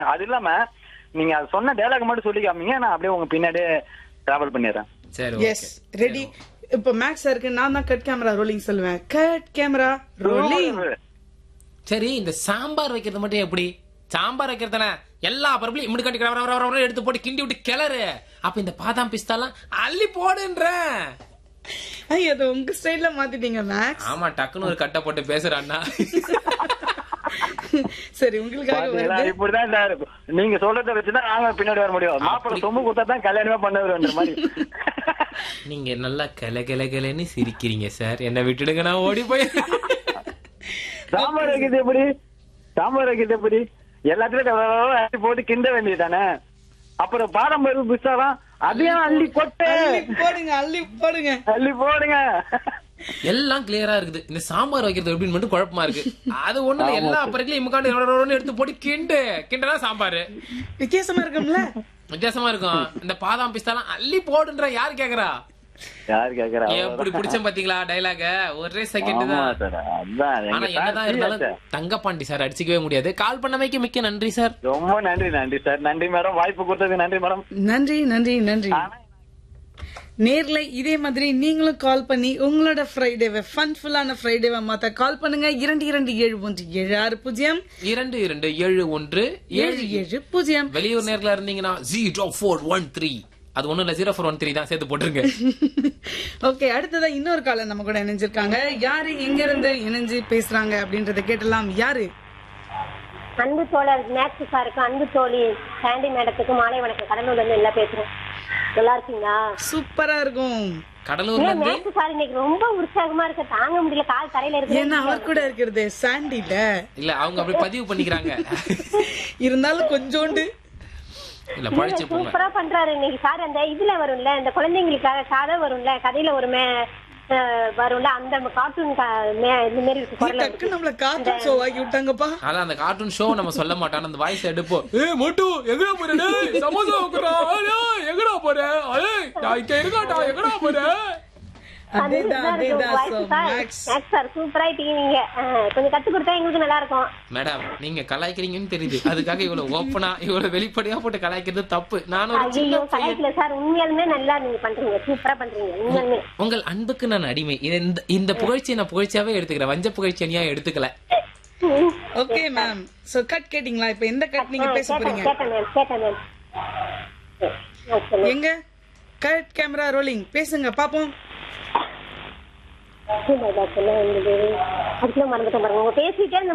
அது இல்லாம நீங்க அது சொன்ன டயலாக் மட்டும் சொல்லி காமிங்க நான் அப்படியே உங்க பின்னாடியே டிராவல் பண்ணிடுறேன் சரி எஸ் ரெடி இப்ப மேக்ஸ் இருக்கு நான் தான் கட் கேமரா ரோலிங் சொல்லுவேன் கட் கேமரா ரோலிங் சரி இந்த சாம்பார் வைக்கிறது மட்டும் எப்படி சாம்பார் வைக்கிறதுன எல்லா பருப்புலையும் இம்முடி கட்டி வர வர வர எடுத்து போட்டு கிண்டி விட்டு கிளறு அப்ப இந்த பாதாம் பிஸ்தாலாம் அள்ளி போடுன்றேன் ஐய் அது உங்க ஸ்டைல்ல மாத்திட்டீங்க மேக்ஸ் ஆமா டக்குன்னு ஒரு கட்டை போட்டு பேசுறான்னா சரி உங்களுக்காக பாத்தீங்களா வருது இப்படிதான் சார் நீங்க சொல்றத வச்சுதான் நாங்க பின்னாடி வர முடியும் மாப்பிள்ளை சொம்பு கொடுத்தா தான் கல்யாணமே பண்ணுவாருன்ற மாதிரி நீங்க நல்லா கல கல கலன்னு சிரிக்கிறீங்க சார் என்ன விட்டுடுங்க நான் ஓடி போய் சாம்பார் வைக்கிறது எப்படி சாம்பார் வைக்கிறது எப்படி எல்லாத்துலயும் அள்ளி போட்டு கிண்ட வேண்டியதானே அப்புறம் பாதாம் பருப்பு பிஸ்தாலாம் அதையும் அள்ளி கொட்டு அள்ளி போடுங்க அள்ளி போடுங்க அள்ளி போடுங்க எல்லாம் கிளியரா இருக்குது இந்த சாம்பார் வைக்கிறது எப்படின்னு மட்டும் குழப்பமா இருக்கு அது ஒண்ணு இல்ல எல்லா பருக்களையும் இமுக்காண்டு எடுத்து போட்டு கிண்டு கிண்டனா சாம்பார் வித்தியாசமா இருக்கும்ல வித்தியாசமா இருக்கும் இந்த பாதாம் பிஸ்தாலாம் அள்ளி போடுன்ற யாரு கேக்குறா யாரு கேக்குறா எப்படி பிடிச்சேன் பாத்தீங்களா டைலாக ஒரே செகண்ட் ஆமா தான் சார் அதான் ஆனா எங்க என்னதான் சார் இருந்தாலும் serious. தங்கப்பாண்டி சார் அடிச்சுக்கவே முடியாது கால் பண்ணமைக்கு மிக்க நன்றி சார் ரொம்ப நன்றி நன்றி சார் நன்றி மேடம் வாய்ப்பு கொடுத்ததுக்கு நன்றி மேடம் நன்றி நன்றி நன்றி நேர்ல இதே மாதிரி நீங்களும் கால் பண்ணி உங்களோட ஃப்ரைடேவை ஃபன்ஃபுல்லான ஃப்ரைடேவை மாத்த கால் பண்ணுங்க இரண்டு இரண்டு ஏழு ஒன்று ஏழு ஆறு பூஜ்ஜியம் இரண்டு இரண்டு ஏழு ஒன்று ஏழு ஏழு பூஜ்ஜியம் வெளியூர் நேர்ல இருந்தீங்கன்னா ஜீரோ ஃபோர் ஒன் த்ரீ அது ஒண்ணும் இல்ல ஜீரோ ஃபோர் ஒன் த்ரீ தான் சேர்த்து போட்டுருங்க ஓகே அடுத்ததா இன்னொரு காலர் நம்ம கூட இணைஞ்சிருக்காங்க யாரு எங்க இருந்து இணைஞ்சு பேசுறாங்க அப்படின்றத கேட்டலாம் யாரு அன்பு தோழர் மேக்ஸ் சாருக்கு அன்பு தோழி சாண்டி மேடத்துக்கு மாலை வணக்கம் கடலூர்ல இருந்து எல்லாம் பேசுறோம் நல்லா இருக்கீங்களா சூப்பரா இருக்கும் கடலூர்ல ஏன் இருந்து மேக்ஸ் சார் இன்னைக்கு ரொம்ப உற்சாகமா இருக்க தாங்க முடியல கால் தரையில ஏன்னா இருக்கு அவர் கூட இருக்கிறது சாண்டில இல்ல அவங்க அப்படி பதிவு பண்ணிக்கிறாங்க இருந்தாலும் கொஞ்சோண்டு இல்ல பழிச்சு போங்க சூப்பரா பண்றாரு இன்னைக்கு சார் அந்த இதுல வரும்ல இந்த குழந்தைங்களுக்காக கதை வரும்ல கதையில ஒரு மே அஹ் வரும்ல அந்த கார்ட்டூன் இந்த மாதிரி இருக்கு குரல்ல டக்கு நம்மள கார்ட்டூன் ஷோ ஆக்கி விட்டாங்கப்பா அதான் அந்த கார்ட்டூன் ஷோ நம்ம சொல்ல மாட்டோம் அந்த வாய்ஸ் எடுப்போம் ஏ மொட்டு எங்கடா போற டேய் சமோசா வைக்கிறா எங்கடா போற ஏய் நான் இங்க இருக்காடா எங்கடா போற அதேதான் அதேதான் voice so sir Max Max sir சூப்பரா ஆயிட்டீங்க நீங்க அஹ் கொஞ்சம் கத்து கொடுத்தா எங்களுக்கு நல்லா இருக்கும் மேடம் நீங்க கலாய்க்கிறீங்கன்னு தெரியுது அதுக்காக இவ்வளவு ஓப்பனா இவ்வளவு வெளிப்படையா போட்டு கலாய்க்கிறது தப்பு நானும் ஒரு ஐயோ சின்ன பையன் கலாய்க்கல சார் உண்மையாலுமே நல்லா நீங்க பண்றீங்க சூப்பரா பண்றீங்க உண்மையாலுமே உங்கள் அன்புக்கு நான் அடிமை இது இந்த இந்த புகழ்ச்சியை நான் புகழ்ச்சியாவே எடுத்துக்கிறேன் வஞ்ச புகழ்ச்சி அணியா எடுத்துக்கல ஓகே மேம் சோ கட் கேட்டிங்களா இப்ப எந்த கட் நீங்க பேச கேட்டேன் போறீங்க கேட்டேன் மேம் கேட்டேன் மேம் ஓகே எங்க கட் கேமரா ரோலிங் பேசுங்க பாப்போம் மேம் அதுக்குள்ள மறந்துட்டேன் பாருங்க உங்க பேசிட்டே இருந்த